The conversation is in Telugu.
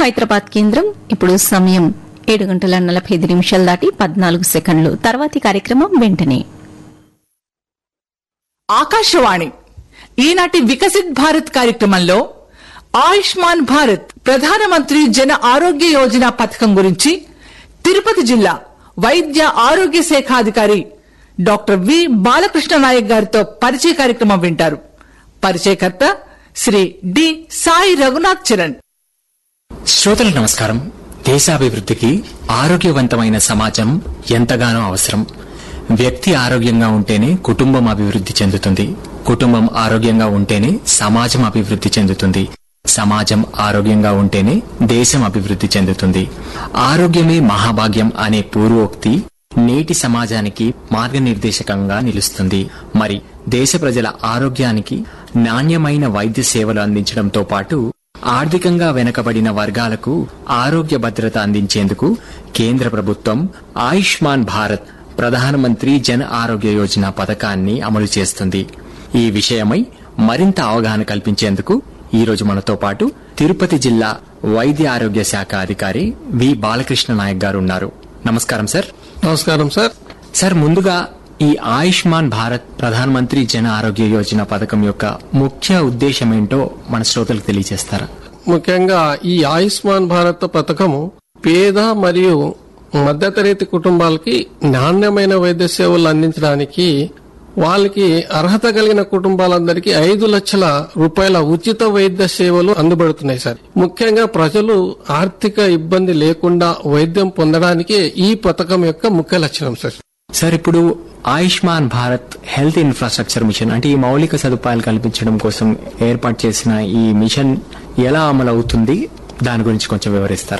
హైదరాబాద్ కేంద్రం ఇప్పుడు సమయం ఏడు గంటల నలభై ఐదు నిమిషాలు దాటి పద్నాలుగు సెకండ్లు తర్వాతి కార్యక్రమం వెంటనే ఆకాశవాణి ఈనాటి వికసిత్ భారత్ కార్యక్రమంలో ఆయుష్మాన్ భారత్ ప్రధానమంత్రి జన ఆరోగ్య యోజన పథకం గురించి తిరుపతి జిల్లా వైద్య ఆరోగ్య శాఖ అధికారి డాక్టర్ వి బాలకృష్ణ నాయక్ గారితో పరిచయ కార్యక్రమం వింటారు పరిచయకర్త శ్రీ డి సాయి రఘునాథ్ చరణ్ శ్రోతలకు నమస్కారం దేశాభివృద్ధికి ఆరోగ్యవంతమైన సమాజం ఎంతగానో అవసరం వ్యక్తి ఆరోగ్యంగా ఉంటేనే కుటుంబం అభివృద్ధి చెందుతుంది కుటుంబం ఆరోగ్యంగా ఉంటేనే సమాజం అభివృద్ధి చెందుతుంది సమాజం ఆరోగ్యంగా ఉంటేనే దేశం అభివృద్ధి చెందుతుంది ఆరోగ్యమే మహాభాగ్యం అనే పూర్వోక్తి నేటి సమాజానికి మార్గనిర్దేశకంగా నిలుస్తుంది మరి దేశ ప్రజల ఆరోగ్యానికి నాణ్యమైన వైద్య సేవలు అందించడంతో పాటు ఆర్థికంగా వెనుకబడిన వర్గాలకు ఆరోగ్య భద్రత అందించేందుకు కేంద్ర ప్రభుత్వం ఆయుష్మాన్ భారత్ ప్రధానమంత్రి జన్ ఆరోగ్య యోజన పథకాన్ని అమలు చేస్తుంది ఈ విషయమై మరింత అవగాహన కల్పించేందుకు ఈ రోజు మనతో పాటు తిరుపతి జిల్లా వైద్య ఆరోగ్య శాఖ అధికారి వి బాలకృష్ణ నాయక్ గారు ఉన్నారు నమస్కారం సార్ నమస్కారం సార్ సార్ ముందుగా ఈ ఆయుష్మాన్ భారత్ ప్రధానమంత్రి జన ఆరోగ్య యోజన పథకం యొక్క ముఖ్య ఉద్దేశం ఏంటో మన శ్రోతలకు తెలియజేస్తారా ముఖ్యంగా ఈ ఆయుష్మాన్ భారత్ పథకము పేద మరియు మధ్యతరగతి కుటుంబాలకి నాణ్యమైన వైద్య సేవలు అందించడానికి వాళ్ళకి అర్హత కలిగిన కుటుంబాలందరికీ ఐదు లక్షల రూపాయల ఉచిత వైద్య సేవలు అందుబడుతున్నాయి సార్ ముఖ్యంగా ప్రజలు ఆర్థిక ఇబ్బంది లేకుండా వైద్యం పొందడానికి ఈ పథకం యొక్క ముఖ్య లక్షణం సార్ సార్ ఇప్పుడు Ayushman Bharat health infrastructure mission అంటే ఈ మౌలిక సదుపాయాలు కల్పించడం కోసం ఏర్పాటు చేసిన ఈ మిషన్ ఎలా అమలు అవుతుంది దాని గురించి కొంచెం వివరిస్తారా